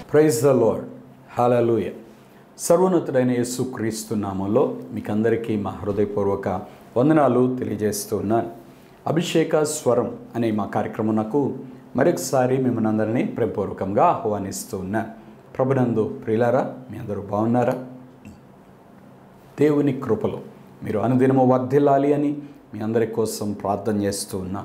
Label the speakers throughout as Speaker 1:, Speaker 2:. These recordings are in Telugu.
Speaker 1: ప్రైజ్ ద లార్డ్ హాలూయ సర్వోన్నతుడైన యేసు క్రీస్తు నామంలో మీకందరికీ మా హృదయపూర్వక వందనాలు తెలియజేస్తూ ఉన్నాను అభిషేక స్వరం అనే మా కార్యక్రమంకు మరొకసారి మిమ్మల్ని అందరినీ ప్రేమపూర్వకంగా ఆహ్వానిస్తూ ఉన్నాను ప్రభునందు ప్రియులారా మీ అందరూ బాగున్నారా దేవుని కృపలో మీరు అనుదినము వర్ధిల్లాలి అని మీ అందరి కోసం ప్రార్థన చేస్తూ ఉన్నా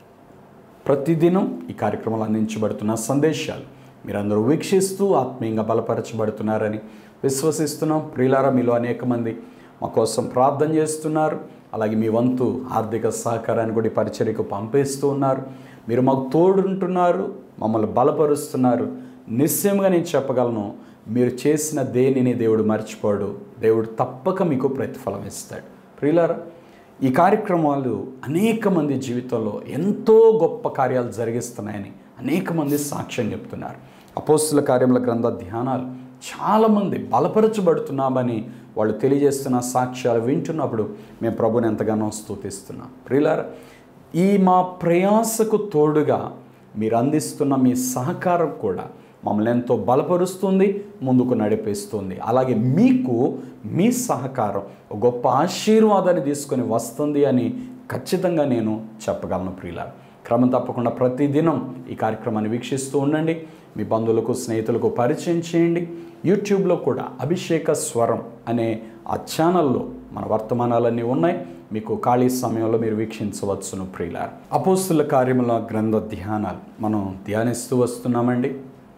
Speaker 1: ప్రతిదినం ఈ కార్యక్రమాలు అందించబడుతున్న సందేశాలు మీరందరూ వీక్షిస్తూ ఆత్మీయంగా బలపరచబడుతున్నారని విశ్వసిస్తున్నాం ప్రియులారా మీలో అనేక మంది మా కోసం ప్రార్థన చేస్తున్నారు అలాగే మీ వంతు ఆర్థిక సహకారాన్ని కూడా ఈ పరిచర్యకు పంపిస్తూ ఉన్నారు మీరు మాకు తోడుంటున్నారు మమ్మల్ని బలపరుస్తున్నారు నిశ్చయంగా నేను చెప్పగలను మీరు చేసిన దేనిని దేవుడు మర్చిపోడు దేవుడు తప్పక మీకు ప్రతిఫలం ఇస్తాడు ప్రియులారా ఈ కార్యక్రమాలు అనేక మంది జీవితంలో ఎంతో గొప్ప కార్యాలు జరిగిస్తున్నాయని అనేక మంది సాక్ష్యం చెప్తున్నారు అపోస్తుల కార్యముల గ్రంథ ధ్యానాలు చాలామంది బలపరచబడుతున్నామని వాళ్ళు తెలియజేస్తున్న సాక్ష్యాలు వింటున్నప్పుడు మేము ప్రభుని ఎంతగానో స్తుతిస్తున్నాం ప్రియులారా ఈ మా ప్రయాసకు తోడుగా మీరు అందిస్తున్న మీ సహకారం కూడా మమ్మల్ని ఎంతో బలపరుస్తుంది ముందుకు నడిపిస్తుంది అలాగే మీకు మీ సహకారం ఒక గొప్ప ఆశీర్వాదాన్ని తీసుకొని వస్తుంది అని ఖచ్చితంగా నేను చెప్పగలను ప్రియుల క్రమం తప్పకుండా ప్రతిదినం ఈ కార్యక్రమాన్ని వీక్షిస్తూ ఉండండి మీ బంధువులకు స్నేహితులకు పరిచయం చేయండి యూట్యూబ్లో కూడా అభిషేక స్వరం అనే ఆ ఛానల్లో మన వర్తమానాలన్నీ ఉన్నాయి మీకు ఖాళీ సమయంలో మీరు వీక్షించవచ్చును ప్రియుల అపోస్తుల కార్యముల గ్రంథ ధ్యానాలు మనం ధ్యానిస్తూ వస్తున్నామండి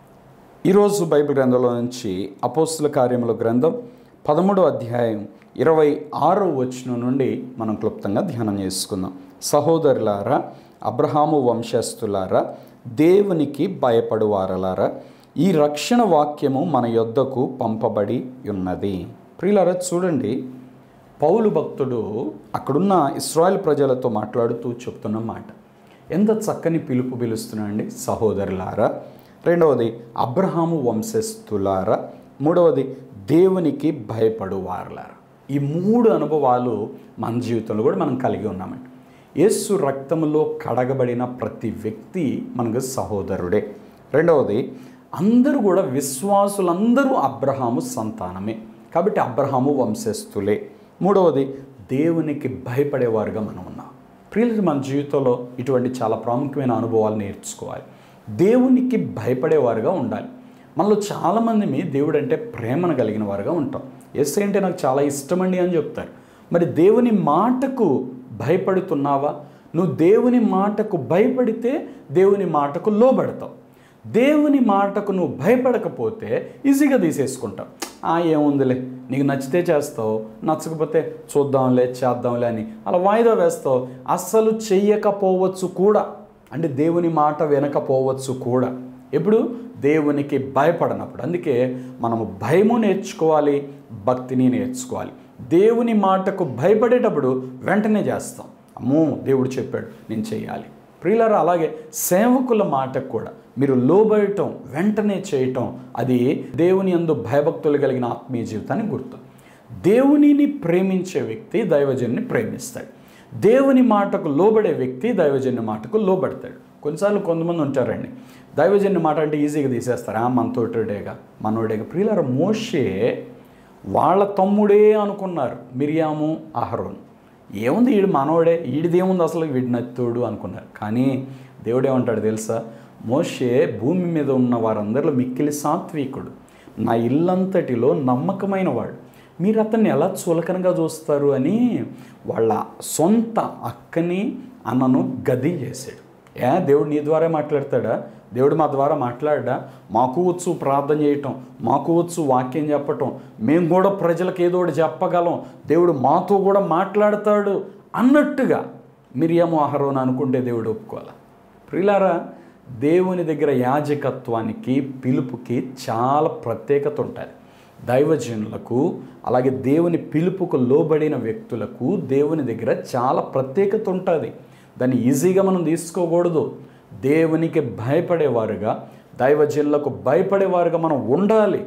Speaker 1: ఈరోజు బైబిల్ గ్రంథంలో నుంచి అపోస్తుల కార్యముల గ్రంథం పదమూడో అధ్యాయం ఇరవై ఆరో వచనం నుండి మనం క్లుప్తంగా ధ్యానం చేసుకుందాం సహోదరులారా అబ్రహాము వంశస్థులారా దేవునికి భయపడువారలారా ఈ రక్షణ వాక్యము మన యొద్దకు పంపబడి ఉన్నది ప్రియులారా చూడండి పౌలు భక్తుడు అక్కడున్న ఇస్రాయల్ ప్రజలతో మాట్లాడుతూ చెప్తున్న మాట ఎంత చక్కని పిలుపు పిలుస్తున్నాండి సహోదరులారా రెండవది అబ్రహాము వంశస్థులారా మూడవది దేవునికి భయపడువారులారా ఈ మూడు అనుభవాలు మన జీవితంలో కూడా మనం కలిగి ఉన్నామండి యేసు రక్తములో కడగబడిన ప్రతి వ్యక్తి మనకు సహోదరుడే రెండవది అందరూ కూడా విశ్వాసులందరూ అబ్రహాము సంతానమే కాబట్టి అబ్రహాము వంశస్థులే మూడవది దేవునికి భయపడేవారుగా మనం ఉన్నాం ప్రియులు మన జీవితంలో ఇటువంటి చాలా ప్రాముఖ్యమైన అనుభవాలు నేర్చుకోవాలి దేవునికి భయపడేవారుగా ఉండాలి మనలో చాలామంది మీ దేవుడు అంటే ప్రేమను కలిగిన వారుగా ఉంటాం ఎస్ అంటే నాకు చాలా ఇష్టమండి అని చెప్తారు మరి దేవుని మాటకు భయపడుతున్నావా నువ్వు దేవుని మాటకు భయపడితే దేవుని మాటకు లోబడతావు దేవుని మాటకు నువ్వు భయపడకపోతే ఈజీగా తీసేసుకుంటావు ఆ ఏముందిలే నీకు నచ్చితే చేస్తావు నచ్చకపోతే చూద్దాంలే చేద్దాంలే అని అలా వాయిదా వేస్తావు అస్సలు చెయ్యకపోవచ్చు కూడా అంటే దేవుని మాట వినకపోవచ్చు కూడా ఎప్పుడు దేవునికి భయపడనప్పుడు అందుకే మనము భయము నేర్చుకోవాలి భక్తిని నేర్చుకోవాలి దేవుని మాటకు భయపడేటప్పుడు వెంటనే చేస్తాం అమ్మో దేవుడు చెప్పాడు నేను చేయాలి ప్రియులారా అలాగే సేవకుల మాటకు కూడా మీరు లోబడటం వెంటనే చేయటం అది దేవుని అందు భయభక్తులు కలిగిన ఆత్మీయ జీవితాన్ని గుర్తు దేవునిని ప్రేమించే వ్యక్తి దైవజన్ని ప్రేమిస్తాడు దేవుని మాటకు లోబడే వ్యక్తి దైవజన్య మాటకు లోబడతాడు కొన్నిసార్లు కొంతమంది ఉంటారండి దైవజన్య మాట అంటే ఈజీగా తీసేస్తారు ఆ మనతోటేగా మనోడేగా ప్రియులార మోషే వాళ్ళ తమ్ముడే అనుకున్నారు మిరియాము అహరోన్ ఏముంది వీడు మనోడే వీడిదేముంది అసలు వీడి నత్తోడు అనుకున్నారు కానీ దేవుడేమంటాడు తెలుసా మోషే భూమి మీద ఉన్న వారందరిలో మిక్కిలి సాత్వికుడు నా ఇల్లంతటిలో నమ్మకమైన వాడు మీరు అతన్ని ఎలా చులకనగా చూస్తారు అని వాళ్ళ సొంత అక్కని అన్నను గది చేశాడు ఏ దేవుడు నీ ద్వారా మాట్లాడతాడా దేవుడు మా ద్వారా మాట్లాడా మాకు వచ్చు ప్రార్థన చేయటం మాకు వచ్చు వాక్యం చెప్పటం మేము కూడా ప్రజలకు ఏదో ఒకటి చెప్పగలం దేవుడు మాతో కూడా మాట్లాడతాడు అన్నట్టుగా మిరియాము ఆహారం అనుకుంటే దేవుడు ఒప్పుకోవాలి ప్రియులారా దేవుని దగ్గర యాజకత్వానికి పిలుపుకి చాలా ప్రత్యేకత ఉంటుంది దైవజనులకు అలాగే దేవుని పిలుపుకు లోబడిన వ్యక్తులకు దేవుని దగ్గర చాలా ప్రత్యేకత ఉంటుంది దాన్ని ఈజీగా మనం తీసుకోకూడదు దేవునికి భయపడేవారుగా దైవజనులకు భయపడేవారుగా మనం ఉండాలి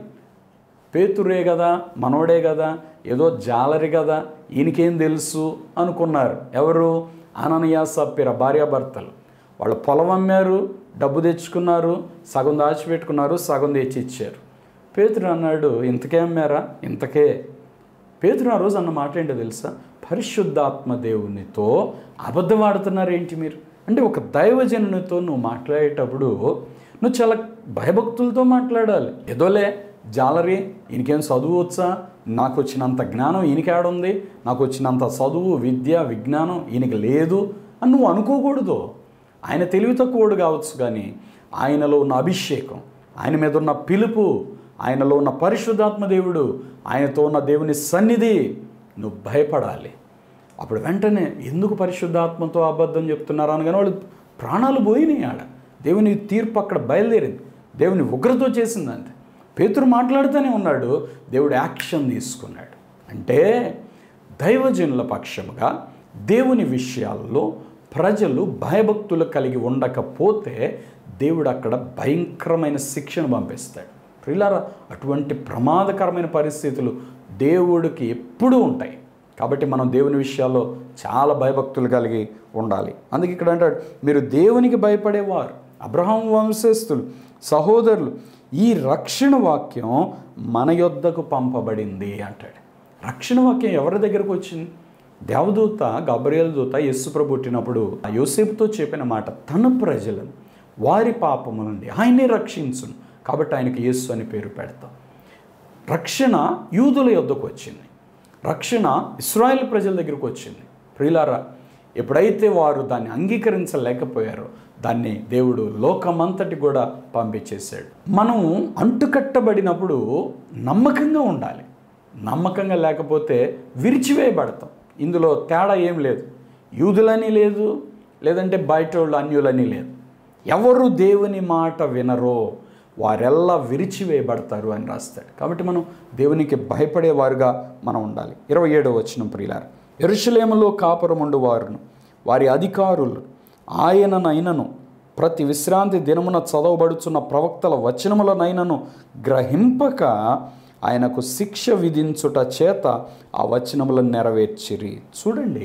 Speaker 1: పేతురే కదా మనోడే కదా ఏదో జాలరి కదా ఈయనకేం తెలుసు అనుకున్నారు ఎవరు అననీయ సప్పిర భార్యాభర్తలు వాళ్ళు పొలం అమ్మారు డబ్బు తెచ్చుకున్నారు సగం దాచిపెట్టుకున్నారు సగం తెచ్చి ఇచ్చారు పేతురు అన్నాడు ఇంతకే అమ్మారా ఇంతకే పేతురు ఆ రోజు అన్న మాట ఏంటో తెలుసా పరిశుద్ధాత్మ దేవునితో అబద్ధం ఆడుతున్నారు ఏంటి మీరు అంటే ఒక దైవజనునితో నువ్వు మాట్లాడేటప్పుడు నువ్వు చాలా భయభక్తులతో మాట్లాడాలి ఏదోలే జాలరీ ఈయనకేం చదువు వచ్చా నాకు వచ్చినంత జ్ఞానం ఈయనకి ఆడుంది నాకు వచ్చినంత చదువు విద్య విజ్ఞానం ఈయనకి లేదు అని నువ్వు అనుకోకూడదు ఆయన తెలివి తక్కువడు కావచ్చు కానీ ఆయనలో ఉన్న అభిషేకం ఆయన మీద ఉన్న పిలుపు ఆయనలో ఉన్న పరిశుద్ధాత్మ దేవుడు ఆయనతో ఉన్న దేవుని సన్నిధి నువ్వు భయపడాలి అప్పుడు వెంటనే ఎందుకు పరిశుద్ధాత్మతో అబద్ధం చెప్తున్నారు అనగానే వాళ్ళు ప్రాణాలు పోయినాయి ఆడ దేవుని తీర్పు అక్కడ బయలుదేరింది దేవుని ఉగ్రతో చేసిందంతే పేతురు మాట్లాడుతూనే ఉన్నాడు దేవుడు యాక్షన్ తీసుకున్నాడు అంటే దైవజనుల పక్షముగా దేవుని విషయాల్లో ప్రజలు భయభక్తులు కలిగి ఉండకపోతే దేవుడు అక్కడ భయంకరమైన శిక్షను పంపిస్తాడు ప్రిలారా అటువంటి ప్రమాదకరమైన పరిస్థితులు దేవుడికి ఎప్పుడూ ఉంటాయి కాబట్టి మనం దేవుని విషయాల్లో చాలా భయభక్తులు కలిగి ఉండాలి అందుకే ఇక్కడ అంటాడు మీరు దేవునికి భయపడేవారు అబ్రహాం వంశస్థులు సహోదరులు ఈ రక్షణ వాక్యం మన యొద్దకు పంపబడింది అంటాడు రక్షణ వాక్యం ఎవరి దగ్గరకు వచ్చింది దేవదూత గబ్రియల్ దూత యస్సు పుట్టినప్పుడు ఆ యోసేపుతో చెప్పిన మాట తన ప్రజలను వారి పాపము నుండి ఆయనే రక్షించును కాబట్టి ఆయనకి యేసు అని పేరు పెడతాం రక్షణ యూదుల యొద్దకు వచ్చింది రక్షణ ఇస్రాయేల్ ప్రజల దగ్గరకు వచ్చింది ప్రియులారా ఎప్పుడైతే వారు దాన్ని అంగీకరించలేకపోయారో దాన్ని దేవుడు లోకమంతటి కూడా పంపించేశాడు మనం అంటుకట్టబడినప్పుడు నమ్మకంగా ఉండాలి నమ్మకంగా లేకపోతే విరిచివేయబడతాం ఇందులో తేడా ఏం లేదు యూదులని లేదు లేదంటే బయట వాళ్ళు అన్యులని లేదు ఎవరు దేవుని మాట వినరో వారెల్లా విరిచివేయబడతారు అని రాస్తాడు కాబట్టి మనం దేవునికి భయపడేవారుగా మనం ఉండాలి ఇరవై ఏడవ వచ్చిన ప్రియులారు ఎరుషలేములో కాపురముండు వారును వారి అధికారులు ఆయననైనను ప్రతి విశ్రాంతి దినమున చదవబడుచున్న ప్రవక్తల వచనములనైనను గ్రహింపక ఆయనకు శిక్ష విధించుట చేత ఆ వచనములను నెరవేర్చిరి చూడండి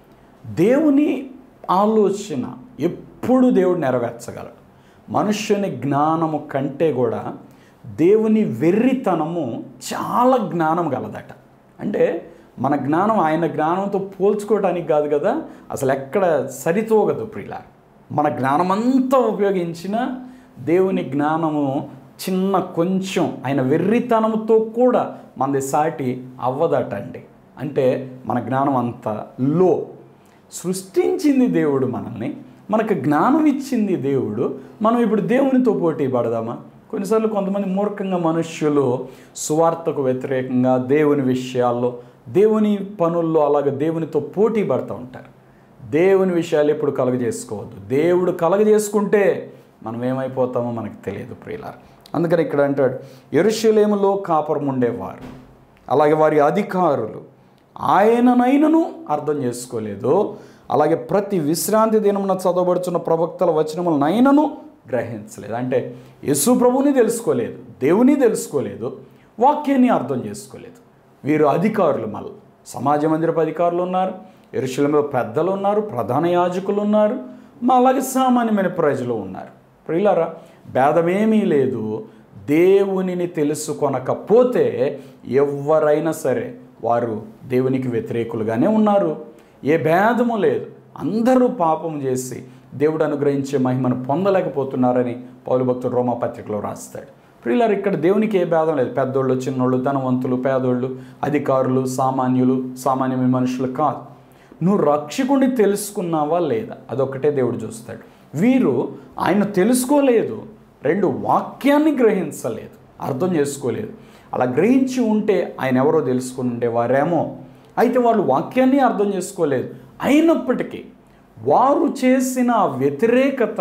Speaker 1: దేవుని ఆలోచన ఎప్పుడు దేవుడు నెరవేర్చగలడు మనుష్యుని జ్ఞానము కంటే కూడా దేవుని వెర్రితనము చాలా జ్ఞానం గలదట అంటే మన జ్ఞానం ఆయన జ్ఞానంతో పోల్చుకోవడానికి కాదు కదా అసలు ఎక్కడ సరితూగదు ప్రియుల మన జ్ఞానమంతా ఉపయోగించిన దేవుని జ్ఞానము చిన్న కొంచెం ఆయన వెర్రితనంతో కూడా మనది సాటి అవ్వదట అండి అంటే మన జ్ఞానం అంత లో సృష్టించింది దేవుడు మనల్ని మనకు జ్ఞానం ఇచ్చింది దేవుడు మనం ఇప్పుడు దేవునితో పోటీ పడదామా కొన్నిసార్లు కొంతమంది మూర్ఖంగా మనుష్యులు సువార్తకు వ్యతిరేకంగా దేవుని విషయాల్లో దేవుని పనుల్లో అలాగే దేవునితో పోటీ పడుతూ ఉంటారు దేవుని విషయాలు ఎప్పుడు కలుగజేసుకోవద్దు దేవుడు కలగజేసుకుంటే మనం ఏమైపోతామో మనకు తెలియదు ప్రియులారు అందుకని ఇక్కడ అంటాడు ఎరుషలేములో కాపురం ఉండేవారు అలాగే వారి అధికారులు ఆయననైనను అర్థం చేసుకోలేదు అలాగే ప్రతి విశ్రాంతి దినమున చదవబడుచున్న ప్రవక్తల వచనములనైనను గ్రహించలేదు అంటే యేసు ప్రభుని తెలుసుకోలేదు దేవుని తెలుసుకోలేదు వాక్యాన్ని అర్థం చేసుకోలేదు వీరు అధికారులు మళ్ళీ సమాజ మందిరపు అధికారులు ఉన్నారు ఎరుశలంలో పెద్దలు ఉన్నారు ప్రధాన యాజకులు ఉన్నారు మా అలాగే సామాన్యమైన ప్రజలు ఉన్నారు ప్రియులారా భేదమేమీ లేదు దేవునిని తెలుసుకొనకపోతే ఎవరైనా సరే వారు దేవునికి వ్యతిరేకులుగానే ఉన్నారు ఏ భేదము లేదు అందరూ పాపం చేసి దేవుడు అనుగ్రహించే మహిమను పొందలేకపోతున్నారని పౌలు భక్తుడు రోమా పత్రికలో రాస్తాడు ప్రియులారు ఇక్కడ దేవునికి ఏ భేదం లేదు పెద్దోళ్ళు చిన్నోళ్ళు ధనవంతులు పేదోళ్ళు అధికారులు సామాన్యులు సామాన్యమైన మనుషులు కాదు నువ్వు రక్షకుడిని తెలుసుకున్నావా లేదా అదొక్కటే దేవుడు చూస్తాడు వీరు ఆయన తెలుసుకోలేదు రెండు వాక్యాన్ని గ్రహించలేదు అర్థం చేసుకోలేదు అలా గ్రహించి ఉంటే ఆయన ఎవరో తెలుసుకుని ఉండేవారేమో అయితే వాళ్ళు వాక్యాన్ని అర్థం చేసుకోలేదు అయినప్పటికీ వారు చేసిన ఆ వ్యతిరేకత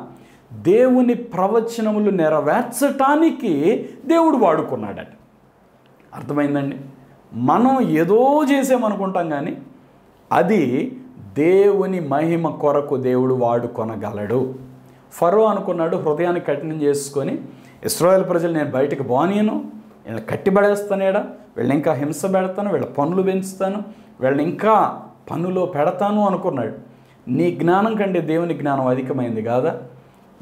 Speaker 1: దేవుని ప్రవచనములు నెరవేర్చటానికి దేవుడు వాడుకున్నాడట అర్థమైందండి మనం ఏదో చేసామనుకుంటాం కానీ అది దేవుని మహిమ కొరకు దేవుడు వాడుకొనగలడు ఫరో అనుకున్నాడు హృదయాన్ని కఠినం చేసుకొని ఇస్రాయేల్ ప్రజలు నేను బయటకు బానియను వీళ్ళని కట్టిబడేస్తానేడా వీళ్ళని ఇంకా హింస పెడతాను వీళ్ళ పనులు పెంచుతాను వీళ్ళని ఇంకా పనులో పెడతాను అనుకున్నాడు నీ జ్ఞానం కంటే దేవుని జ్ఞానం అధికమైంది కాదా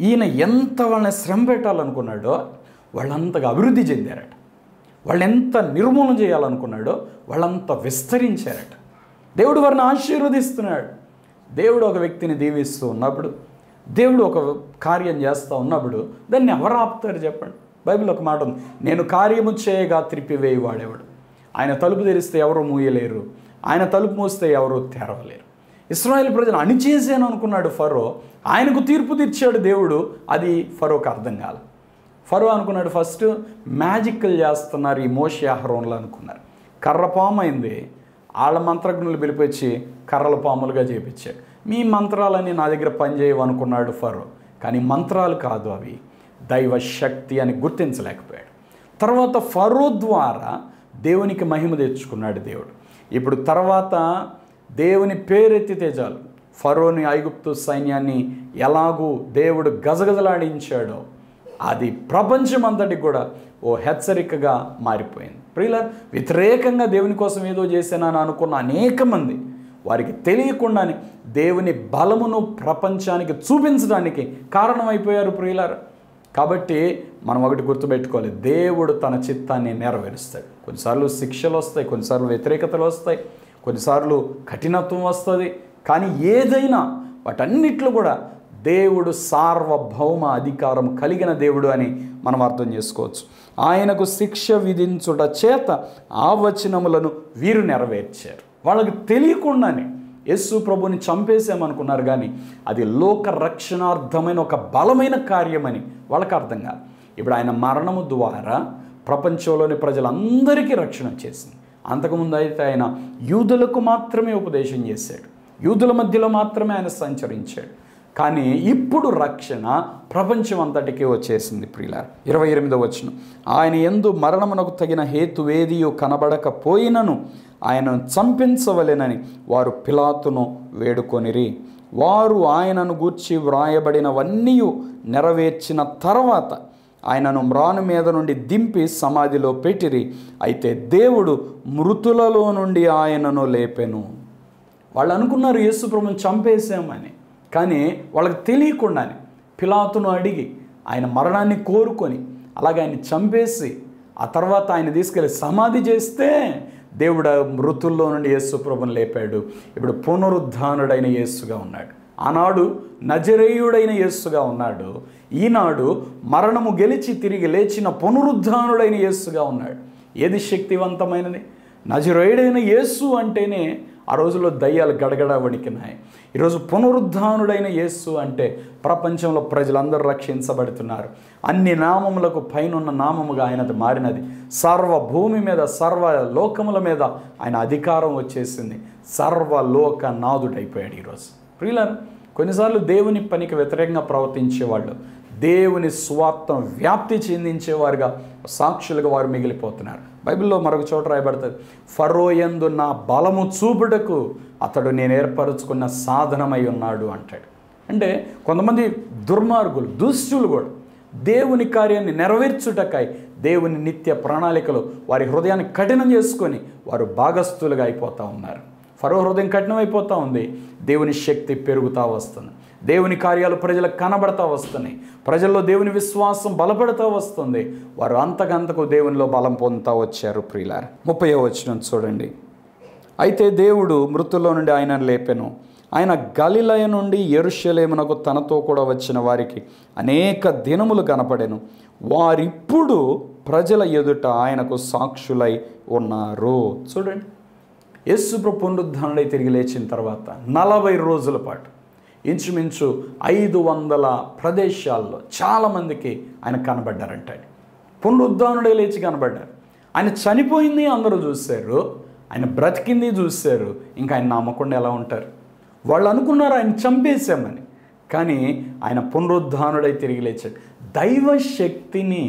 Speaker 1: ఈయన ఎంత వాళ్ళని శ్రమ పెట్టాలనుకున్నాడో వాళ్ళంతగా అభివృద్ధి చెందారట వాళ్ళు ఎంత నిర్మూలన చేయాలనుకున్నాడో వాళ్ళంత విస్తరించారట దేవుడు వారిని ఆశీర్వదిస్తున్నాడు దేవుడు ఒక వ్యక్తిని దీవిస్తూ ఉన్నప్పుడు దేవుడు ఒక కార్యం చేస్తూ ఉన్నప్పుడు దాన్ని ఎవరు ఆపుతారు చెప్పండి బైబిల్ ఒక మాట ఉంది నేను కార్యము చేయగా త్రిప్పివేయి వాడేవాడు ఆయన తలుపు తెరిస్తే ఎవరు మూయలేరు ఆయన తలుపు మూస్తే ఎవరు తెరవలేరు ఇస్రాయేల్ ప్రజలు అణిచేసాను అనుకున్నాడు ఫరో ఆయనకు తీర్పు తీర్చాడు దేవుడు అది ఫరోకి అర్థం కాల ఫరో అనుకున్నాడు ఫస్ట్ మ్యాజిక్లు చేస్తున్నారు ఈ మోషి ఆహరణలు అనుకున్నారు కర్ర పాము అయింది వాళ్ళ మంత్రజ్ఞులు పిలిపించి కర్రల పాములుగా చేపించాడు మీ మంత్రాలని నా దగ్గర పనిచేయవు అనుకున్నాడు ఫరో కానీ మంత్రాలు కాదు అవి దైవ శక్తి అని గుర్తించలేకపోయాడు తర్వాత ఫరో ద్వారా దేవునికి మహిమ తెచ్చుకున్నాడు దేవుడు ఇప్పుడు తర్వాత దేవుని పేరెత్తితే చాలు ఫరోని ఐగుప్తు సైన్యాన్ని ఎలాగూ దేవుడు గజగజలాడించాడో అది ప్రపంచమంతటికి కూడా ఓ హెచ్చరికగా మారిపోయింది ప్రియుల వ్యతిరేకంగా దేవుని కోసం ఏదో చేశానని అనుకున్న అనేక మంది వారికి తెలియకుండానే దేవుని బలమును ప్రపంచానికి చూపించడానికి కారణమైపోయారు ప్రియులారు కాబట్టి మనం ఒకటి గుర్తుపెట్టుకోవాలి దేవుడు తన చిత్తాన్ని నెరవేరుస్తాడు కొన్నిసార్లు శిక్షలు వస్తాయి కొన్నిసార్లు వ్యతిరేకతలు వస్తాయి కొన్నిసార్లు కఠినత్వం వస్తుంది కానీ ఏదైనా వాటన్నిట్లో కూడా దేవుడు సార్వభౌమ అధికారం కలిగిన దేవుడు అని మనం అర్థం చేసుకోవచ్చు ఆయనకు శిక్ష విధించుట చేత ఆ వచనములను వీరు నెరవేర్చారు వాళ్ళకి తెలియకుండానే యేసు ప్రభుని చంపేసామనుకున్నారు కానీ అది లోక రక్షణార్థమైన ఒక బలమైన కార్యమని వాళ్ళకి అర్థం కాదు ఇప్పుడు ఆయన మరణము ద్వారా ప్రపంచంలోని ప్రజలందరికీ రక్షణ చేసింది అంతకుముందు అయితే ఆయన యూదులకు మాత్రమే ఉపదేశం చేశాడు యూదుల మధ్యలో మాత్రమే ఆయన సంచరించాడు కానీ ఇప్పుడు రక్షణ ప్రపంచం అంతటికీ వచ్చేసింది ప్రియుల ఇరవై ఎనిమిదో వచ్చిన ఆయన ఎందు మరణమునకు తగిన హేతువేదియు కనబడకపోయినను ఆయనను చంపించవలెనని వారు పిలాతును వేడుకొనిరి వారు ఆయనను గూర్చి వ్రాయబడినవన్నీ నెరవేర్చిన తర్వాత ఆయనను మ్రాను మీద నుండి దింపి సమాధిలో పెట్టిరి అయితే దేవుడు మృతులలో నుండి ఆయనను లేపెను వాళ్ళు అనుకున్నారు యేసు ప్రభుని చంపేసామని కానీ వాళ్ళకి తెలియకుండానే పిలాతును అడిగి ఆయన మరణాన్ని కోరుకొని అలాగే ఆయన చంపేసి ఆ తర్వాత ఆయన తీసుకెళ్ళి సమాధి చేస్తే దేవుడు మృతుల్లో నుండి యేసు ప్రభుని లేపాడు ఇప్పుడు పునరుద్ధానుడైన యేసుగా ఉన్నాడు ఆనాడు నజరేయుడైన యేసుగా ఉన్నాడు ఈనాడు మరణము గెలిచి తిరిగి లేచిన పునరుద్ధానుడైన యేసుగా ఉన్నాడు ఏది శక్తివంతమైనది నజరేయుడైన యేసు అంటేనే ఆ రోజుల్లో దయ్యాలు గడగడ వణికినాయి ఈరోజు పునరుద్ధానుడైన యేసు అంటే ప్రపంచంలో ప్రజలందరూ రక్షించబడుతున్నారు అన్ని నామములకు పైనున్న నామముగా ఆయనది మారినది సర్వ భూమి మీద సర్వ లోకముల మీద ఆయన అధికారం వచ్చేసింది సర్వలోక నాదుడైపోయాడు ఈరోజు ప్రియులారు కొన్నిసార్లు దేవుని పనికి వ్యతిరేకంగా ప్రవర్తించేవాళ్ళు దేవుని స్వార్థం వ్యాప్తి చెందించేవారుగా సాక్షులుగా వారు మిగిలిపోతున్నారు బైబిల్లో మరొక చోట రాయబడుతుంది ఫరోయందు నా బలము చూపుటకు అతడు నేను ఏర్పరచుకున్న సాధనమై ఉన్నాడు అంటాడు అంటే కొంతమంది దుర్మార్గులు దుష్టులు కూడా దేవుని కార్యాన్ని నెరవేర్చుటకై దేవుని నిత్య ప్రణాళికలు వారి హృదయాన్ని కఠినం చేసుకొని వారు భాగస్థులుగా అయిపోతూ ఉన్నారు ఫరో హృదయం కఠినమైపోతూ ఉంది దేవుని శక్తి పెరుగుతూ వస్తుంది దేవుని కార్యాలు ప్రజలకు కనబడతా వస్తున్నాయి ప్రజల్లో దేవుని విశ్వాసం బలపడుతూ వస్తుంది వారు అంతకంతకు దేవునిలో బలం పొందుతూ వచ్చారు ప్రియులార ముప్పై వచ్చిన చూడండి అయితే దేవుడు మృతుల్లో నుండి ఆయనను లేపెను ఆయన గలిలయ నుండి ఎరుషలేమునకు తనతో కూడా వచ్చిన వారికి అనేక దినములు కనపడెను వారిప్పుడు ప్రజల ఎదుట ఆయనకు సాక్షులై ఉన్నారు చూడండి యేసుప్ర పునరుద్ధానుడై తిరిగి లేచిన తర్వాత నలభై రోజుల పాటు ఇంచుమించు ఐదు వందల ప్రదేశాల్లో చాలామందికి ఆయన కనబడ్డారంట పునరుద్ధానుడే లేచి కనబడ్డారు ఆయన చనిపోయింది అందరూ చూశారు ఆయన బ్రతికింది చూశారు ఇంకా ఆయన నమ్మకుండా ఎలా ఉంటారు వాళ్ళు అనుకున్నారు ఆయన చంపేశామని కానీ ఆయన పునరుద్ధానుడై తిరిగి లేచాడు దైవ శక్తిని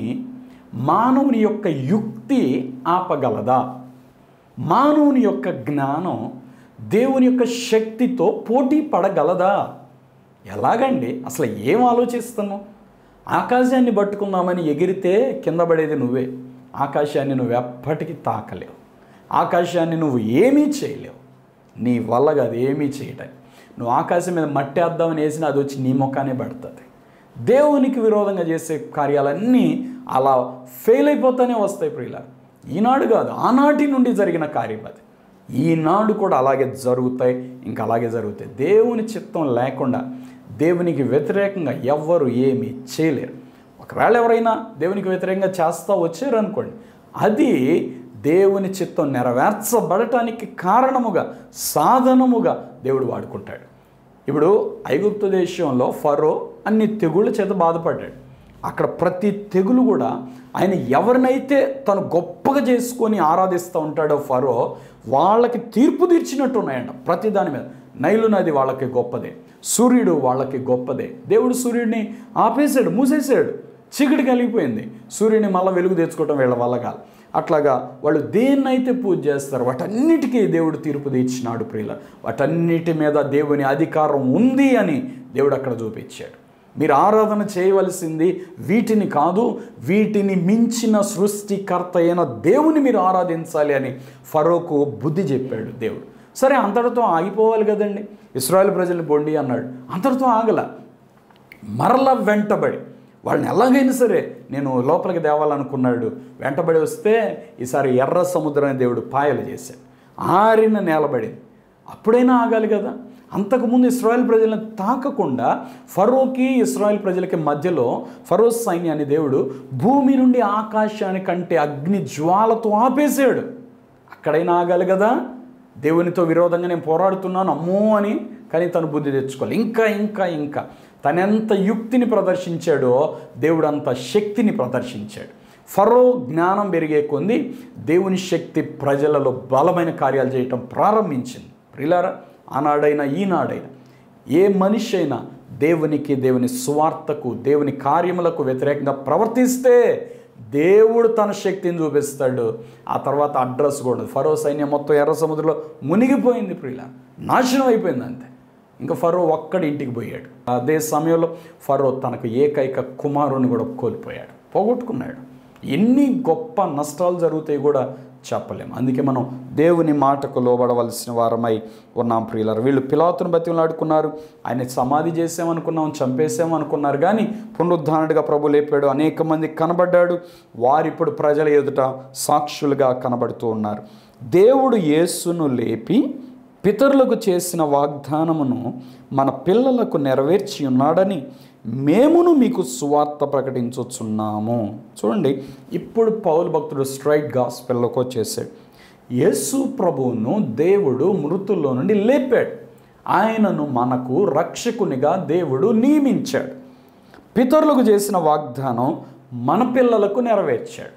Speaker 1: మానవుని యొక్క యుక్తి ఆపగలదా మానవుని యొక్క జ్ఞానం దేవుని యొక్క శక్తితో పోటీ పడగలదా ఎలాగండి అసలు ఏం ఆలోచిస్తున్నావు ఆకాశాన్ని పట్టుకుందామని ఎగిరితే కింద పడేది నువ్వే ఆకాశాన్ని నువ్వు ఎప్పటికీ తాకలేవు ఆకాశాన్ని నువ్వు ఏమీ చేయలేవు నీ వల్ల అది ఏమీ చేయటం నువ్వు ఆకాశం మీద మట్టి వేద్దామని వేసినా అది వచ్చి నీ ముఖానే పడుతుంది దేవునికి విరోధంగా చేసే కార్యాలన్నీ అలా ఫెయిల్ అయిపోతూనే వస్తాయి ప్రియుల ఈనాడు కాదు ఆనాటి నుండి జరిగిన కార్యం అది ఈనాడు కూడా అలాగే జరుగుతాయి ఇంకా అలాగే జరుగుతాయి దేవుని చిత్తం లేకుండా దేవునికి వ్యతిరేకంగా ఎవ్వరు ఏమీ చేయలేరు ఒకవేళ ఎవరైనా దేవునికి వ్యతిరేకంగా చేస్తా వచ్చారు అనుకోండి అది దేవుని చిత్తం నెరవేర్చబడటానికి కారణముగా సాధనముగా దేవుడు వాడుకుంటాడు ఇప్పుడు ఐగుప్తు దేశంలో ఫరో అన్ని తెగుళ్ళ చేత బాధపడ్డాడు అక్కడ ప్రతి తెగులు కూడా ఆయన ఎవరినైతే తను గొప్పగా చేసుకొని ఆరాధిస్తూ ఉంటాడో ఫరో వాళ్ళకి తీర్పు తీర్చినట్టు ఉన్నాయంట ప్రతి దాని మీద నైలు నది వాళ్ళకి గొప్పదే సూర్యుడు వాళ్ళకి గొప్పదే దేవుడు సూర్యుడిని ఆపేశాడు మూసేశాడు చీకటి కలిగిపోయింది సూర్యుని మళ్ళీ వెలుగు తెచ్చుకోవటం వీళ్ళ వల్ల కాదు అట్లాగా వాళ్ళు దేన్నైతే పూజ చేస్తారో వాటన్నిటికీ దేవుడు తీర్పు తీర్చినాడు ప్రియుల వాటన్నిటి మీద దేవుని అధికారం ఉంది అని దేవుడు అక్కడ చూపించాడు మీరు ఆరాధన చేయవలసింది వీటిని కాదు వీటిని మించిన సృష్టికర్త అయిన దేవుని మీరు ఆరాధించాలి అని ఫరోకు బుద్ధి చెప్పాడు దేవుడు సరే అంతటితో ఆగిపోవాలి కదండి ఇస్రాయల్ ప్రజల్ని బొండి అన్నాడు అంతటితో ఆగల మరల వెంటబడి వాళ్ళని ఎలాగైనా సరే నేను లోపలికి తేవాలనుకున్నాడు వెంటబడి వస్తే ఈసారి ఎర్ర సముద్రాన్ని దేవుడు పాయలు చేశాడు ఆరిన నేలబడింది అప్పుడైనా ఆగాలి కదా అంతకుముందు ఇస్రాయల్ ప్రజలను తాకకుండా ఫరోకి ఇస్రాయల్ ప్రజలకి మధ్యలో ఫరో సైన్యాన్ని దేవుడు భూమి నుండి ఆకాశానికంటే అగ్ని జ్వాలతో ఆపేశాడు అక్కడైనా ఆగాలి కదా దేవునితో విరోధంగా నేను పోరాడుతున్నాను అమ్మో అని కానీ తను బుద్ధి తెచ్చుకోవాలి ఇంకా ఇంకా ఇంకా తనెంత యుక్తిని ప్రదర్శించాడో దేవుడు అంత శక్తిని ప్రదర్శించాడు ఫరో జ్ఞానం పెరిగే కొంది దేవుని శక్తి ప్రజలలో బలమైన కార్యాలు చేయటం ప్రారంభించింది ప్రిలారా ఆనాడైనా ఈనాడైనా ఏ మనిషి అయినా దేవునికి దేవుని స్వార్థకు దేవుని కార్యములకు వ్యతిరేకంగా ప్రవర్తిస్తే దేవుడు తన శక్తిని చూపిస్తాడు ఆ తర్వాత అడ్రస్ కూడా ఫరో సైన్యం మొత్తం ఎర్ర సముద్రంలో మునిగిపోయింది ప్రియుల నాశనం అయిపోయింది అంతే ఇంకా ఫరో ఒక్కడి ఇంటికి పోయాడు అదే సమయంలో ఫరో తనకు ఏకైక కుమారుని కూడా కోల్పోయాడు పోగొట్టుకున్నాడు ఎన్ని గొప్ప నష్టాలు జరుగుతాయి కూడా చెప్పలేము అందుకే మనం దేవుని మాటకు లోబడవలసిన వారమై ఉన్నాం ప్రియులారు వీళ్ళు పిలాతును బతిలాడుకున్నారు ఆయన సమాధి చేసామనుకున్నాం చంపేసామనుకున్నారు కానీ పునరుద్ధానుడిగా ప్రభు లేపాడు అనేక మంది కనబడ్డాడు వారిప్పుడు ప్రజల ఎదుట సాక్షులుగా కనబడుతూ ఉన్నారు దేవుడు యేసును లేపి పితరులకు చేసిన వాగ్దానమును మన పిల్లలకు నెరవేర్చి ఉన్నాడని మేమును మీకు సువార్త ప్రకటించుచున్నాము చూడండి ఇప్పుడు పౌలు భక్తుడు స్ట్రైట్ గాస్పెల్లోకి వచ్చేసాడు యేసు ప్రభువును దేవుడు మృతుల్లో నుండి లేపాడు ఆయనను మనకు రక్షకునిగా దేవుడు నియమించాడు పితరులకు చేసిన వాగ్దానం మన పిల్లలకు నెరవేర్చాడు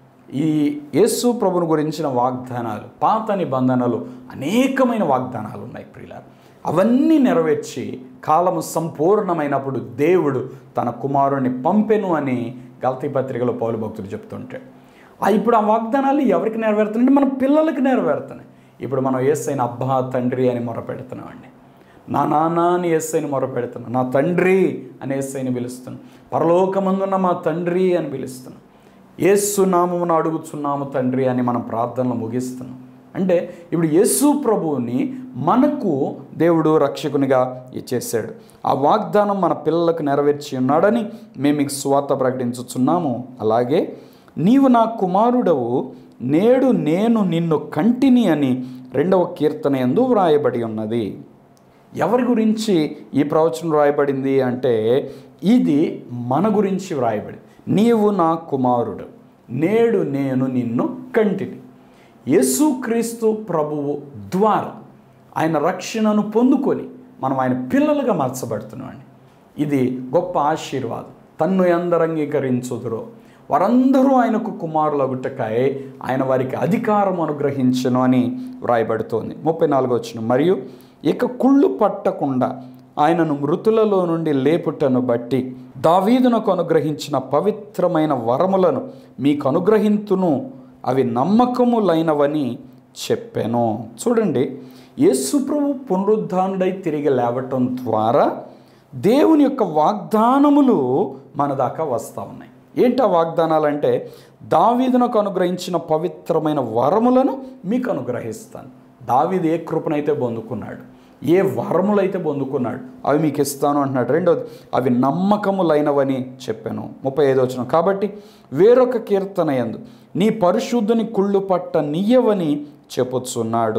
Speaker 1: ఈ యేసు ప్రభుని గురించిన వాగ్దానాలు పాత నిబంధనలు అనేకమైన వాగ్దానాలు ఉన్నాయి ప్రియులారు అవన్నీ నెరవేర్చి కాలము సంపూర్ణమైనప్పుడు దేవుడు తన కుమారుని పంపెను అని గల్తీ పత్రికలో పౌలు భక్తుడు చెప్తుంటాడు ఆ ఇప్పుడు ఆ వాగ్దానాలు ఎవరికి నెరవేరుతున్నాయంటే మన పిల్లలకి నెరవేరుతున్నాయి ఇప్పుడు మనం ఏసైన అబ్బా తండ్రి అని మొరపెడుతున్నామండి నా నాన్న అని ఏసైని మొరపెడుతున్నాను నా తండ్రి అని ఏసైని పిలుస్తున్నాను పరలోకమందున్న మా తండ్రి అని పిలుస్తున్నాను యేసు నామమును అడుగుచున్నాము తండ్రి అని మనం ప్రార్థనలు ముగిస్తున్నాం అంటే ఇప్పుడు యేసు ప్రభువుని మనకు దేవుడు రక్షకునిగా ఇచ్చేసాడు ఆ వాగ్దానం మన పిల్లలకు నెరవేర్చి ఉన్నాడని మేము మీకు స్వార్థ ప్రకటించుచున్నాము అలాగే నీవు నా కుమారుడవు నేడు నేను నిన్ను కంటిని అని రెండవ కీర్తన ఎందు వ్రాయబడి ఉన్నది ఎవరి గురించి ఈ ప్రవచనం వ్రాయబడింది అంటే ఇది మన గురించి వ్రాయబడింది నీవు నా కుమారుడు నేడు నేను నిన్ను కంటిని యేసుక్రీస్తు ప్రభువు ద్వారా ఆయన రక్షణను పొందుకొని మనం ఆయన పిల్లలుగా మార్చబడుతున్నామండి ఇది గొప్ప ఆశీర్వాదం తన్ను ఎందరు అంగీకరించుదురో వారందరూ ఆయనకు కుమారులగుటకాయ ఆయన వారికి అధికారం అనుగ్రహించను అని వ్రాయబడుతోంది ముప్పై నాలుగో వచ్చిన మరియు ఇక కుళ్ళు పట్టకుండా ఆయనను మృతులలో నుండి లేపుటను బట్టి దావీదునకు అనుగ్రహించిన పవిత్రమైన వరములను మీకు అనుగ్రహింతును అవి నమ్మకములైనవని చెప్పాను చూడండి యేసుప్రభు పునరుద్ధానుడై తిరిగి లేవటం ద్వారా దేవుని యొక్క వాగ్దానములు మన దాకా వస్తూ ఉన్నాయి ఏంటి ఆ వాగ్దానాలు అంటే దావీదునకు అనుగ్రహించిన పవిత్రమైన వరములను మీకు అనుగ్రహిస్తాను దావీదు ఏ కృపనైతే పొందుకున్నాడు ఏ వరములైతే పొందుకున్నాడు అవి మీకు ఇస్తాను అంటున్నాడు రెండోది అవి నమ్మకములైనవని చెప్పాను ముప్పై ఐదో వచ్చిన కాబట్టి వేరొక కీర్తన యందు నీ పరిశుద్ధుని కుళ్ళు పట్ట నీయవని చెప్పుచున్నాడు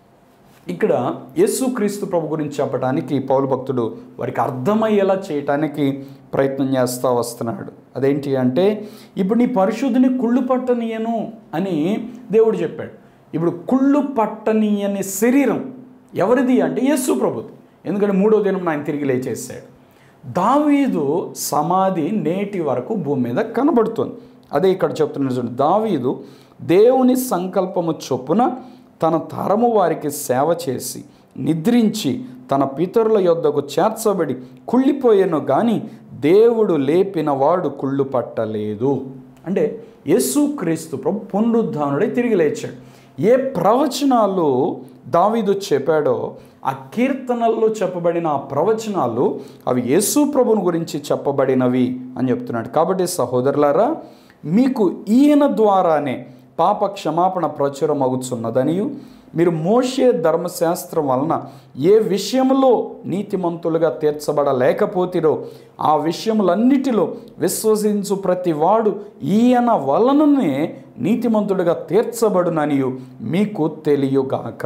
Speaker 1: ఇక్కడ యేసుక్రీస్తు ప్రభు గురించి చెప్పడానికి పౌలు భక్తుడు వారికి అర్థమయ్యేలా చేయటానికి ప్రయత్నం చేస్తూ వస్తున్నాడు అదేంటి అంటే ఇప్పుడు నీ పరిశుద్ధిని కుళ్ళు పట్టనీయను అని దేవుడు చెప్పాడు ఇప్పుడు కుళ్ళు పట్టనీయని శరీరం ఎవరిది అంటే యేసు ప్రభుది ఎందుకంటే మూడో దినం ఆయన తిరిగి లేచేసాడు దావీదు సమాధి నేటి వరకు భూమి మీద కనబడుతుంది అదే ఇక్కడ చెప్తున్న చూడండి దావీదు దేవుని సంకల్పము చొప్పున తన తరము వారికి సేవ చేసి నిద్రించి తన పితరుల యొద్దకు చేర్చబడి కుళ్ళిపోయాను కానీ దేవుడు లేపిన వాడు కుళ్ళు పట్టలేదు అంటే యేసుక్రీస్తు ప్రభు పునరుద్ధానుడై తిరిగి లేచాడు ఏ ప్రవచనాలు దావీదు చెప్పాడో ఆ కీర్తనల్లో చెప్పబడిన ఆ ప్రవచనాలు అవి యేసు ప్రభుని గురించి చెప్పబడినవి అని చెప్తున్నాడు కాబట్టి సహోదరులారా మీకు ఈయన ద్వారానే పాప క్షమాపణ ప్రచురం అవుతున్నదనియు మీరు మోషే ధర్మశాస్త్రం వలన ఏ విషయంలో నీతిమంతులుగా తీర్చబడలేకపోతిరో ఆ విషయములన్నిటిలో విశ్వసించు ప్రతి వాడు ఈయన వలననే నీతిమంతుడిగా తీర్చబడుననియు మీకు తెలియగాక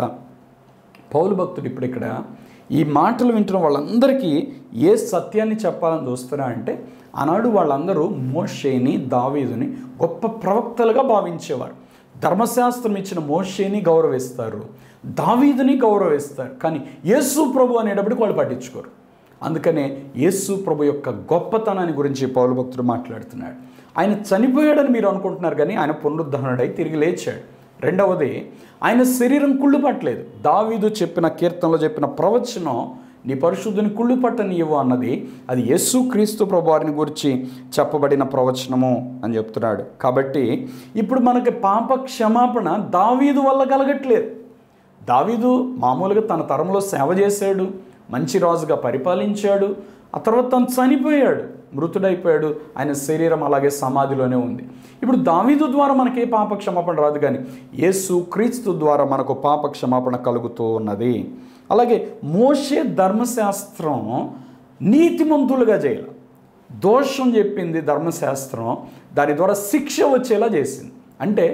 Speaker 1: పౌలు భక్తుడు ఇప్పుడు ఇక్కడ ఈ మాటలు వింటున్న వాళ్ళందరికీ ఏ సత్యాన్ని చెప్పాలని చూస్తారా అంటే ఆనాడు వాళ్ళందరూ మోషేని దావీదుని గొప్ప ప్రవక్తలుగా భావించేవారు ధర్మశాస్త్రం ఇచ్చిన మోషేని గౌరవిస్తారు దావీదుని గౌరవిస్తారు కానీ యేసు ప్రభు అనేటప్పటికి వాళ్ళు పట్టించుకోరు అందుకనే యేసు ప్రభు యొక్క గొప్పతనాన్ని గురించి పౌలు భక్తుడు మాట్లాడుతున్నాడు ఆయన చనిపోయాడని మీరు అనుకుంటున్నారు కానీ ఆయన పునరుద్ధరణడై తిరిగి లేచాడు రెండవది ఆయన శరీరం కుళ్ళు పట్టలేదు దావీదు చెప్పిన కీర్తనలో చెప్పిన ప్రవచనం నీ పరిశుద్ధుని కుళ్ళు పట్టనివ్వు అన్నది అది యేసు క్రీస్తు ప్రభువారిని గురించి చెప్పబడిన ప్రవచనము అని చెప్తున్నాడు కాబట్టి ఇప్పుడు మనకి పాప క్షమాపణ దావీదు వల్ల కలగట్లేదు దావీదు మామూలుగా తన తరంలో సేవ చేశాడు మంచి రాజుగా పరిపాలించాడు ఆ తర్వాత తను చనిపోయాడు మృతుడైపోయాడు ఆయన శరీరం అలాగే సమాధిలోనే ఉంది ఇప్పుడు దావీదు ద్వారా మనకే పాప క్షమాపణ రాదు కానీ యేసు క్రీస్తు ద్వారా మనకు పాప క్షమాపణ కలుగుతూ ఉన్నది అలాగే మోషే ధర్మశాస్త్రం నీతిమంతులుగా చేయాలి దోషం చెప్పింది ధర్మశాస్త్రం దాని ద్వారా శిక్ష వచ్చేలా చేసింది అంటే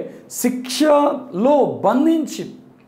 Speaker 1: శిక్షలో బంధించి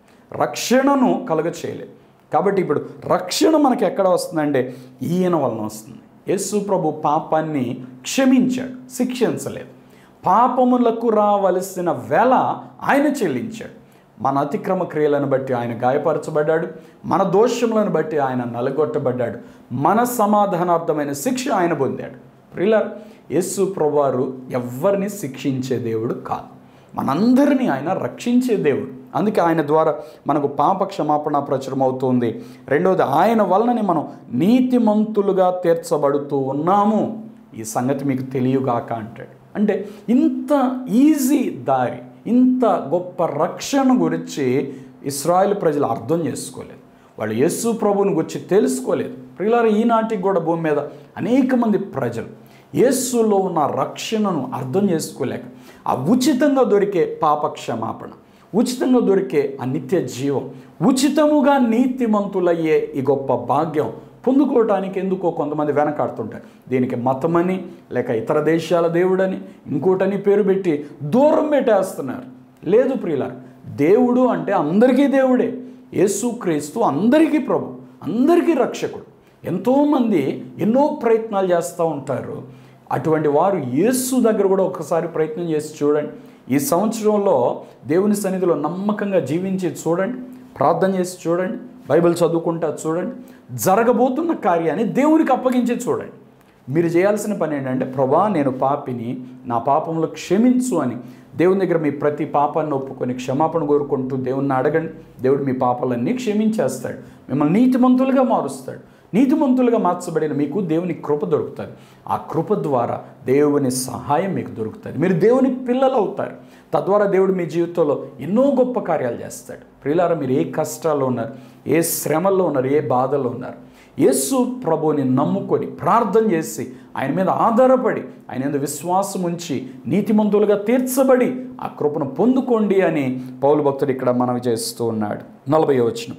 Speaker 1: రక్షణను కలుగ చేయలేదు కాబట్టి ఇప్పుడు రక్షణ మనకి ఎక్కడ వస్తుందంటే ఈయన వలన వస్తుంది యేసు ప్రభు పాపాన్ని క్షమించాడు శిక్షించలేదు పాపములకు రావలసిన వెల ఆయన చెల్లించాడు మన అతిక్రమ క్రియలను బట్టి ఆయన గాయపరచబడ్డాడు మన దోషములను బట్టి ఆయన నలగొట్టబడ్డాడు మన సమాధానార్థమైన శిక్ష ఆయన పొందాడు ప్రియులార్ యేసు ప్రభువారు ఎవరిని శిక్షించే దేవుడు కాదు మనందరినీ ఆయన రక్షించే దేవుడు అందుకే ఆయన ద్వారా మనకు పాప క్షమాపణ ప్రచురం అవుతుంది రెండవది ఆయన వలననే మనం నీతిమంతులుగా తీర్చబడుతూ ఉన్నాము ఈ సంగతి మీకు తెలియగాక అంటాడు అంటే ఇంత ఈజీ దారి ఇంత గొప్ప రక్షణ గురించి ఇస్రాయేల్ ప్రజలు అర్థం చేసుకోలేదు వాళ్ళు యేసు ప్రభుని గురించి తెలుసుకోలేదు ప్రియులారా ఈనాటికి కూడా భూమి మీద అనేక మంది ప్రజలు యేసులో ఉన్న రక్షణను అర్థం చేసుకోలేక ఆ ఉచితంగా దొరికే పాప క్షమాపణ ఉచితంగా దొరికే ఆ నిత్య జీవం ఉచితముగా నీతిమంతులయ్యే ఈ గొప్ప భాగ్యం పొందుకోవటానికి ఎందుకో కొంతమంది వెనకాడుతుంటారు దీనికి మతమని లేక ఇతర దేశాల దేవుడని ఇంకోటని పేరు పెట్టి దూరం పెట్టేస్తున్నారు లేదు ప్రియుల దేవుడు అంటే అందరికీ దేవుడే యేసుక్రీస్తు అందరికీ ప్రభు అందరికీ రక్షకుడు ఎంతోమంది ఎన్నో ప్రయత్నాలు చేస్తూ ఉంటారు అటువంటి వారు యేసు దగ్గర కూడా ఒకసారి ప్రయత్నం చేసి చూడండి ఈ సంవత్సరంలో దేవుని సన్నిధిలో నమ్మకంగా జీవించి చూడండి ప్రార్థన చేసి చూడండి బైబిల్ చదువుకుంటా చూడండి జరగబోతున్న కార్యాన్ని దేవునికి అప్పగించి చూడండి మీరు చేయాల్సిన పని ఏంటంటే ప్రభా నేను పాపిని నా పాపంలో క్షమించు అని దేవుని దగ్గర మీ ప్రతి పాపాన్ని ఒప్పుకొని క్షమాపణ కోరుకుంటూ దేవుణ్ణి అడగండి దేవుడు మీ పాపాలన్నీ క్షమించేస్తాడు మిమ్మల్ని నీతిమంతులుగా మారుస్తాడు నీతిమంతులుగా మార్చబడిన మీకు దేవుని కృప దొరుకుతుంది ఆ కృప ద్వారా దేవుని సహాయం మీకు దొరుకుతుంది మీరు దేవుని పిల్లలు అవుతారు తద్వారా దేవుడు మీ జీవితంలో ఎన్నో గొప్ప కార్యాలు చేస్తాడు ప్రియులారా మీరు ఏ కష్టాల్లో ఉన్నారు ఏ శ్రమల్లో ఉన్నారు ఏ బాధల్లో ఉన్నారు యేసు ప్రభుని నమ్ముకొని ప్రార్థన చేసి ఆయన మీద ఆధారపడి ఆయన మీద విశ్వాసం ఉంచి నీతిమంతులుగా తీర్చబడి ఆ కృపను పొందుకోండి అని పౌలు భక్తుడు ఇక్కడ మనవి చేస్తూ ఉన్నాడు నలభై వచనం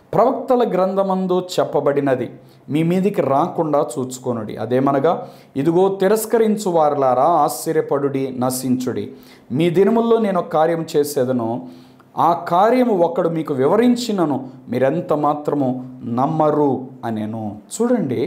Speaker 1: ప్రవక్తల గ్రంథమందు చెప్పబడినది మీ మీదికి రాకుండా చూచుకొనుడి అదేమనగా ఇదిగో తిరస్కరించు వారులారా ఆశ్చర్యపడుడి నశించుడి మీ దినముల్లో నేను ఒక కార్యం చేసేదను ఆ కార్యము ఒకడు మీకు వివరించినను మీరెంత మాత్రము నమ్మరు అనేను చూడండి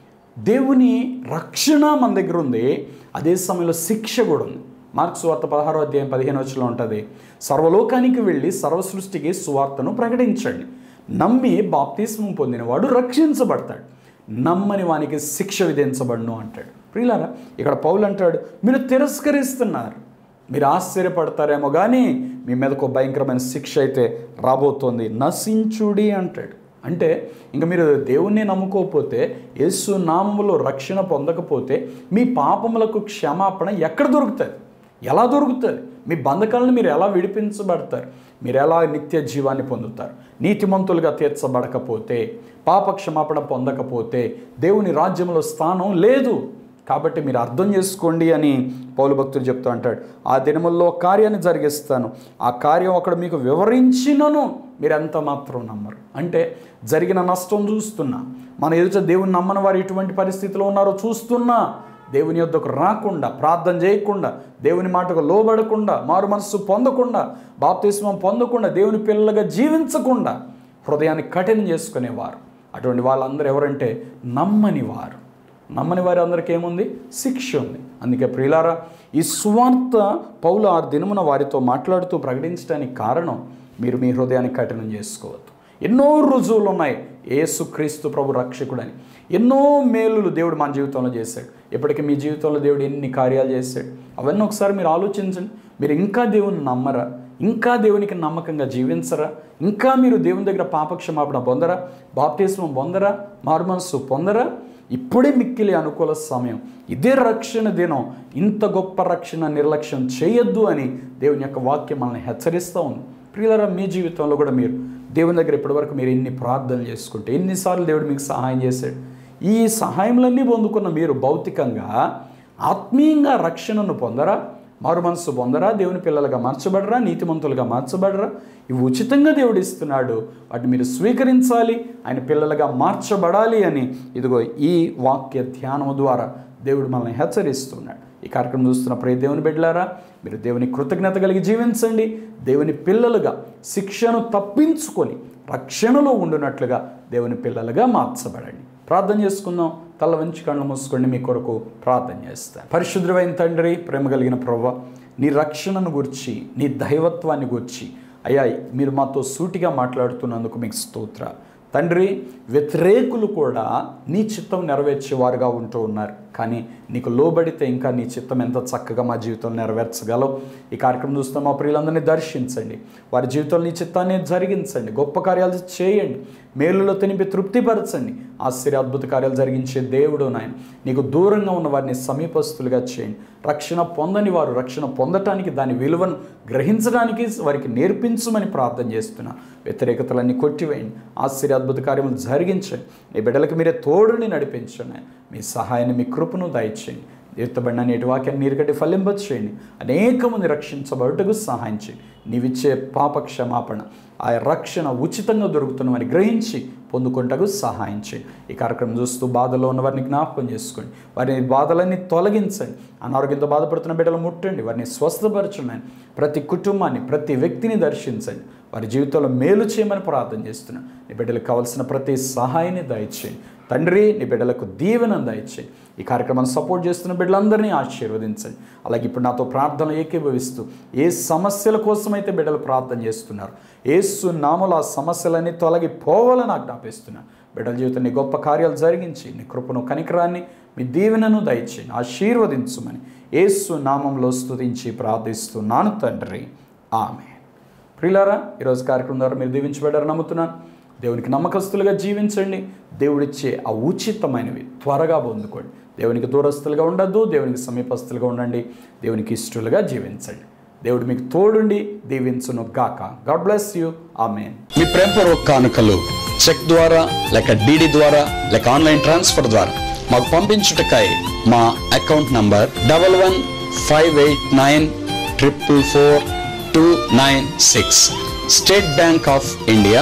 Speaker 1: దేవుని రక్షణ మన దగ్గర ఉంది అదే సమయంలో శిక్ష కూడా ఉంది మార్క్స్ వార్త పదహారో అధ్యాయం పదిహేను వచ్చిలో ఉంటుంది సర్వలోకానికి వెళ్ళి సర్వ సృష్టికి సువార్తను ప్రకటించండి నమ్మి బాప్తిస్మం పొందినవాడు రక్షించబడతాడు నమ్మని వానికి శిక్ష విధించబడును అంటాడు ప్రియులారా ఇక్కడ పౌలు అంటాడు మీరు తిరస్కరిస్తున్నారు మీరు ఆశ్చర్యపడతారేమో కానీ మీ మీదకు ఒక భయంకరమైన శిక్ష అయితే రాబోతోంది నశించుడి అంటాడు అంటే ఇంకా మీరు దేవుణ్ణి నమ్ముకోకపోతే యేసు నామములో రక్షణ పొందకపోతే మీ పాపములకు క్షమాపణ ఎక్కడ దొరుకుతుంది ఎలా దొరుకుతుంది మీ బంధకాలను మీరు ఎలా విడిపించబడతారు మీరు ఎలా నిత్య జీవాన్ని పొందుతారు నీతిమంతులుగా తీర్చబడకపోతే పాప క్షమాపణ పొందకపోతే దేవుని రాజ్యంలో స్థానం లేదు కాబట్టి మీరు అర్థం చేసుకోండి అని పౌలు భక్తులు చెప్తూ అంటాడు ఆ దినముల్లో కార్యాన్ని జరిగిస్తాను ఆ కార్యం ఒకడు మీకు వివరించినను మీరు ఎంత మాత్రం నమ్మరు అంటే జరిగిన నష్టం చూస్తున్నా మన ఎదుట దేవుని నమ్మని వారు ఎటువంటి పరిస్థితిలో ఉన్నారో చూస్తున్నా దేవుని యొద్దకు రాకుండా ప్రార్థన చేయకుండా దేవుని మాటకు లోబడకుండా మారు మనస్సు పొందకుండా బాప్తిస్మం పొందకుండా దేవుని పిల్లలుగా జీవించకుండా హృదయాన్ని కఠినం చేసుకునేవారు అటువంటి వాళ్ళందరూ ఎవరంటే నమ్మని వారు నమ్మని వారి అందరికీ ఏముంది శిక్ష ఉంది అందుకే ప్రియులారా ఈ సువార్త పౌలు ఆ దినమున వారితో మాట్లాడుతూ ప్రకటించడానికి కారణం మీరు మీ హృదయాన్ని కఠినం చేసుకోవద్దు ఎన్నో రుజువులు ఉన్నాయి ఏసుక్రీస్తు ప్రభు రక్షకుడని ఎన్నో మేలులు దేవుడు మన జీవితంలో చేశాడు ఇప్పటికీ మీ జీవితంలో దేవుడు ఎన్ని కార్యాలు చేశాడు అవన్నీ ఒకసారి మీరు ఆలోచించండి మీరు ఇంకా దేవుని నమ్మరా ఇంకా దేవునికి నమ్మకంగా జీవించరా ఇంకా మీరు దేవుని దగ్గర పాపక్షమాపణ పొందరా బాప్తిస్మం పొందరా మారుమనస్సు పొందరా ఇప్పుడే మిక్కిలి అనుకూల సమయం ఇదే రక్షణ దినం ఇంత గొప్ప రక్షణ నిర్లక్ష్యం చేయొద్దు అని దేవుని యొక్క వాక్యం మనల్ని హెచ్చరిస్తూ ఉంది ప్రియులరా మీ జీవితంలో కూడా మీరు దేవుని దగ్గర ఇప్పటివరకు మీరు ఎన్ని ప్రార్థనలు చేసుకుంటే ఎన్నిసార్లు దేవుడు మీకు సహాయం చేశాడు ఈ సహాయములన్నీ పొందుకున్న మీరు భౌతికంగా ఆత్మీయంగా రక్షణను పొందరా మారు మనసు పొందరా దేవుని పిల్లలుగా మార్చబడరా నీతిమంతులుగా మార్చబడరా ఇవి ఉచితంగా దేవుడు ఇస్తున్నాడు వాటిని మీరు స్వీకరించాలి ఆయన పిల్లలుగా మార్చబడాలి అని ఇదిగో ఈ వాక్య ధ్యానము ద్వారా దేవుడు మనల్ని హెచ్చరిస్తున్నాడు ఈ కార్యక్రమం చూస్తున్న ప్రతి దేవుని బిడ్డలారా మీరు దేవుని కృతజ్ఞత కలిగి జీవించండి దేవుని పిల్లలుగా శిక్షను తప్పించుకొని రక్షణలో ఉండునట్లుగా దేవుని పిల్లలుగా మార్చబడండి ప్రార్థన చేసుకుందాం తల వంచి కళ్ళు మూసుకోండి మీ కొరకు ప్రార్థన చేస్తాను పరిశుద్ధమైన తండ్రి ప్రేమ కలిగిన ప్రభు నీ రక్షణను గురించి నీ దైవత్వాన్ని గురించి అయ్యా మీరు మాతో సూటిగా మాట్లాడుతున్నందుకు మీకు స్తోత్ర తండ్రి వ్యతిరేకులు కూడా నీ చిత్తం నెరవేర్చేవారుగా ఉంటూ ఉన్నారు కానీ నీకు లోబడితే ఇంకా నీ చిత్తం ఎంత చక్కగా మా జీవితంలో నెరవేర్చగలవు ఈ కార్యక్రమం చూస్తే మా ప్రియులందరినీ దర్శించండి వారి జీవితంలో నీ చిత్తాన్ని జరిగించండి గొప్ప కార్యాలు చేయండి మేలులో తినిపి తృప్తిపరచండి ఆశ్చర్య అద్భుత కార్యాలు జరిగించే దేవుడు నాయన నీకు దూరంగా ఉన్న వారిని సమీపస్తులుగా చేయండి రక్షణ పొందని వారు రక్షణ పొందటానికి దాని విలువను గ్రహించడానికి వారికి నేర్పించమని ప్రార్థన చేస్తున్నా వ్యతిరేకతలన్నీ కొట్టివేయండి ఆశ్చర్య అద్భుత కార్యములు జరిగించండి నీ బిడ్డలకు మీరే తోడుని నడిపించండి మీ సహాయాన్ని మీ కృపను దయచేయండి ఎత్తబడిన నేటి వాక్యాన్ని నీరుగడ్డి ఫలింపచేయండి అనేక మంది రక్షించబడుటకు సహాయం చేయండి నీవిచ్చే పాప క్షమాపణ ఆ రక్షణ ఉచితంగా దొరుకుతున్నవని గ్రహించి పొందుకుంటకు సహాయం చేయండి ఈ కార్యక్రమం చూస్తూ బాధలో ఉన్న వారిని జ్ఞాపకం చేసుకోండి వారిని బాధలన్నీ తొలగించండి అనారోగ్యంతో బాధపడుతున్న బిడ్డలు ముట్టండి వారిని స్వస్థపరచున్నాను ప్రతి కుటుంబాన్ని ప్రతి వ్యక్తిని దర్శించండి వారి జీవితంలో మేలు చేయమని ప్రార్థన చేస్తున్నాను నీ బిడ్డలకు కావాల్సిన ప్రతి సహాయాన్ని దయచేయండి తండ్రి నీ బిడ్డలకు దీవెనం దయచేయండి ఈ కార్యక్రమాన్ని సపోర్ట్ చేస్తున్న బిడ్డలందరినీ ఆశీర్వదించండి అలాగే ఇప్పుడు నాతో ప్రార్థన ఏకీభవిస్తూ ఏ సమస్యల కోసమైతే బిడ్డలు ప్రార్థన చేస్తున్నారు ఏసు నామలు ఆ సమస్యలన్నీ తొలగిపోవాలని ఆజ్ఞాపిస్తున్నాను బిడ్డల జీవితాన్ని గొప్ప కార్యాలు జరిగించి నీ కృపను కనికరాన్ని మీ దీవెనను దయచేయండి ఆశీర్వదించుమని ఏసు నామంలో స్తుతించి ప్రార్థిస్తున్నాను తండ్రి ఆమె ప్రియులారా ఈరోజు కార్యక్రమం ద్వారా మీరు దీవించబడ్డారు నమ్ముతున్నాను దేవునికి నమ్మకస్తులుగా జీవించండి దేవుడిచ్చే ఆ ఉచితమైనవి త్వరగా పొందుకోండి దేవునికి దూరస్తులుగా ఉండద్దు దేవునికి సమీపస్తులుగా ఉండండి దేవునికి ఇష్టలుగా జీవించండి దేవుడు మీకు తోడుండి దీవించును గాక గాడ్ బ్లెస్ యూ ఆమెన్
Speaker 2: మీ ప్రేమపూర్వక కానుకలు చెక్ ద్వారా లేక డీడీ ద్వారా లేక ఆన్లైన్ ట్రాన్స్ఫర్ ద్వారా మాకు పంపించుటకై మా account number double one five eight nine triple four two nine six State Bank of India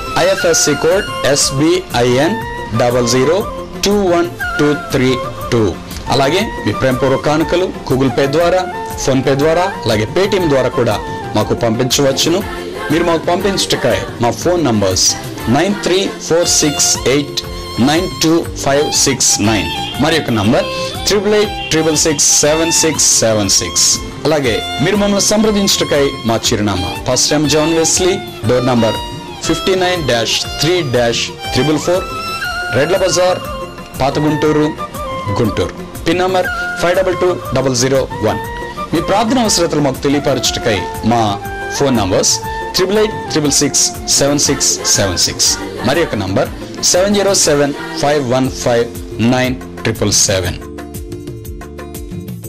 Speaker 2: IFSC code SBIN double zero two one two three two అలాగే మీ ప్రేమపూర్వక కానుకలు గూగుల్ పే ద్వారా ఫోన్పే ద్వారా అలాగే పేటిఎం ద్వారా కూడా మాకు పంపించవచ్చును మీరు మాకు పంపించుటకై మా phone numbers nine three four six eight nine two five six nine మరి యొక్క number triple eight triple six seven six seven six అలాగే మీరు మమ్మల్ని సంప్రదించుటకై మా చిరునామా first time John Wesley door number fifty nine dash three dash triple four Redla Bazar పాత Guntur Guntur pin number five double two double zero one మీ ప్రార్థన అవసరతలు మాకు తెలియపరచుటకై మా phone numbers triple eight triple six seven six seven six మరి యొక్క number seven zero seven five one five nine triple seven